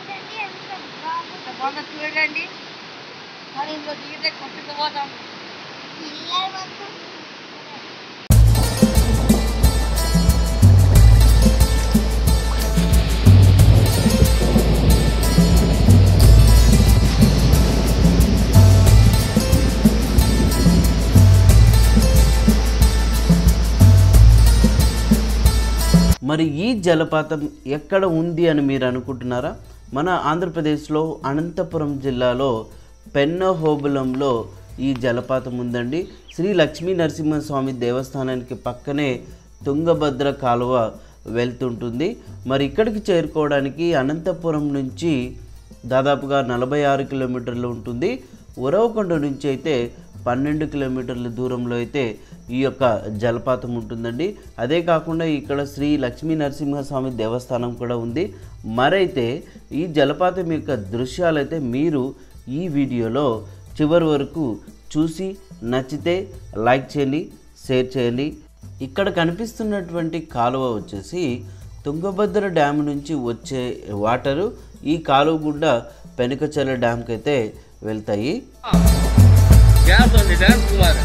చూడండి ఎంత బాగుంది బాగా చూడండి మరి ఇందులో దిగితే కొట్టుకుపోతాం పిల్లలు మొత్తం మరి ఈ జలపాతం ఎక్కడ ఉంది అని మీరు అనుకుంటున్నారా మన ఆంధ్రప్రదేశ్లో అనంతపురం జిల్లాలో పెన్నహోబులంలో ఈ జలపాతం ఉందండి శ్రీ లక్ష్మీ నరసింహస్వామి దేవస్థానానికి పక్కనే తుంగభద్ర కాలువ వెళ్తుంటుంది మరి ఇక్కడికి చేరుకోవడానికి అనంతపురం నుంచి దాదాపుగా నలభై ఆరు కిలోమీటర్లు ఉంటుంది ఉరవకొండ నుంచి అయితే పన్నెండు కిలోమీటర్ల దూరంలో అయితే ఈ యొక్క జలపాతం ఉంటుందండి అదే కాకుండా ఇక్కడ శ్రీ లక్ష్మీ నరసింహస్వామి దేవస్థానం కూడా ఉంది మరైతే ఈ జలపాతం యొక్క దృశ్యాలైతే మీరు ఈ వీడియోలో చివరి వరకు చూసి నచ్చితే లైక్ చేయండి షేర్ చేయండి ఇక్కడ కనిపిస్తున్నటువంటి కాలువ వచ్చేసి తుంగభద్ర డ్యామ్ నుంచి వచ్చే వాటరు ఈ కాలువ గుండా పెనుకచెల డ్యామ్కి అయితే వెళ్తాయి గ్యాస్ ఉంది డ్యాన్స్ కుమార్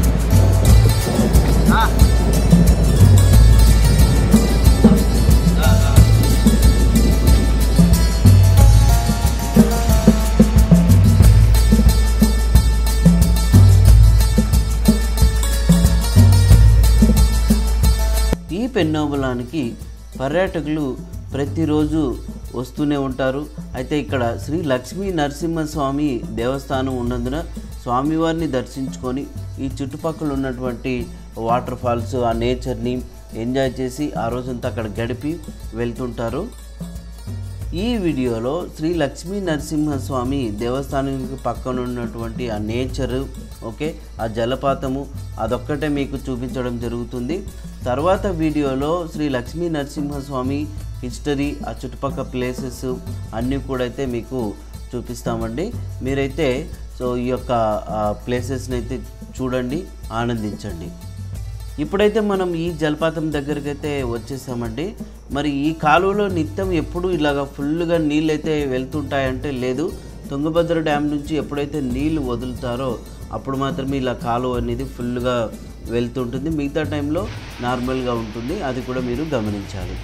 ఈ పెన్నోబలానికి పర్యాటకులు ప్రతిరోజు వస్తూనే ఉంటారు అయితే ఇక్కడ శ్రీ లక్ష్మీ నరసింహస్వామి దేవస్థానం ఉన్నందున స్వామివారిని దర్శించుకొని ఈ చుట్టుపక్కల ఉన్నటువంటి వాటర్ ఫాల్స్ ఆ నేచర్ని ఎంజాయ్ చేసి ఆ రోజంతా అక్కడ గడిపి వెళ్తుంటారు ఈ వీడియోలో శ్రీ లక్ష్మీ నరసింహస్వామి దేవస్థానానికి పక్కన ఉన్నటువంటి ఆ నేచరు ఓకే ఆ జలపాతము అదొక్కటే మీకు చూపించడం జరుగుతుంది తర్వాత వీడియోలో శ్రీ లక్ష్మీ నరసింహస్వామి హిస్టరీ ఆ చుట్టుపక్కల ప్లేసెస్ అన్నీ కూడా అయితే మీకు చూపిస్తామండి మీరైతే సో ఈ యొక్క ప్లేసెస్ని అయితే చూడండి ఆనందించండి ఇప్పుడైతే మనం ఈ జలపాతం దగ్గరికి అయితే వచ్చేసామండి మరి ఈ కాలువలో నిత్యం ఎప్పుడు ఇలాగ ఫుల్గా నీళ్ళు అయితే వెళ్తుంటాయంటే లేదు తుంగభద్ర డ్యామ్ నుంచి ఎప్పుడైతే నీళ్లు వదులుతారో అప్పుడు మాత్రమే ఇలా కాలువ అనేది ఫుల్గా వెళ్తుంటుంది మిగతా టైంలో నార్మల్గా ఉంటుంది అది కూడా మీరు గమనించాలి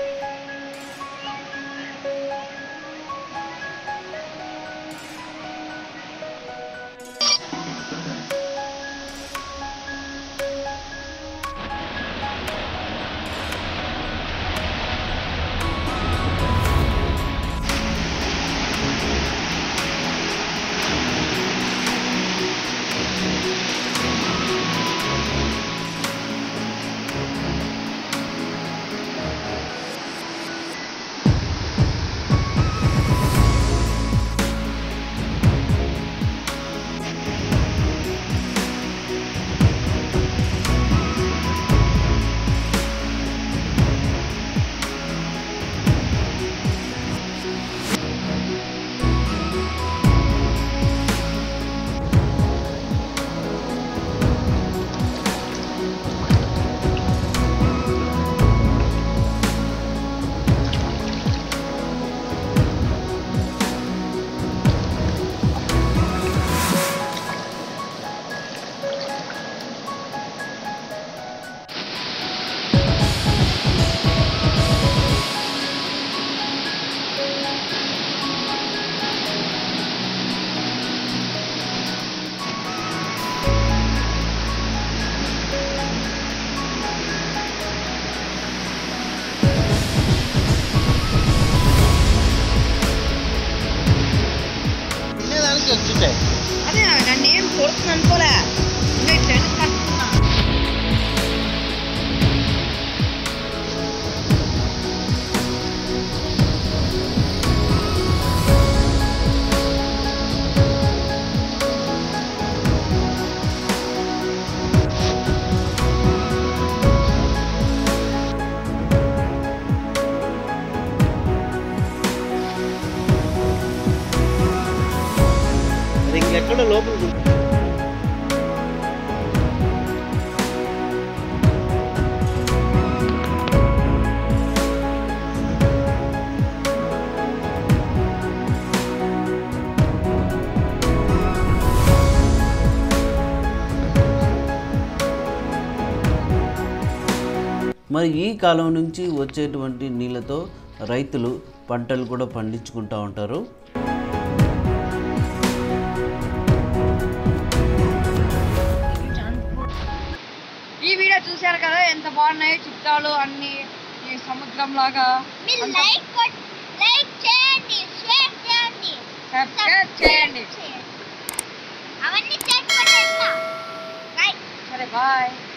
తినేదానికి వచ్చిండే అదే నన్ను ఏం కొడుతుంది అనుకోలే ఇంకా ఇట్లా వెనక్కి కట్టుకున్నా. అది ఇంకెక్కడ లోపల మరి ఈ కాలం నుంచి వచ్చేటువంటి నీళ్ళతో రైతులు పంటలు కూడా పండించుకుంటూ ఉంటారు ఈ వీడియో చూశారు కదా ఎంత బాగున్నాయి చిత్రాలు అన్ని ఈ సముద్రం లాగా మీరు లైక్ కొట్- లైక్ చేయండి షేర్ చేయండి సబ్స్క్రైబ్ చేయండి చేయండి అవన్నీ చేసి పెట్టేస్తా లైక్ సరే బాయ్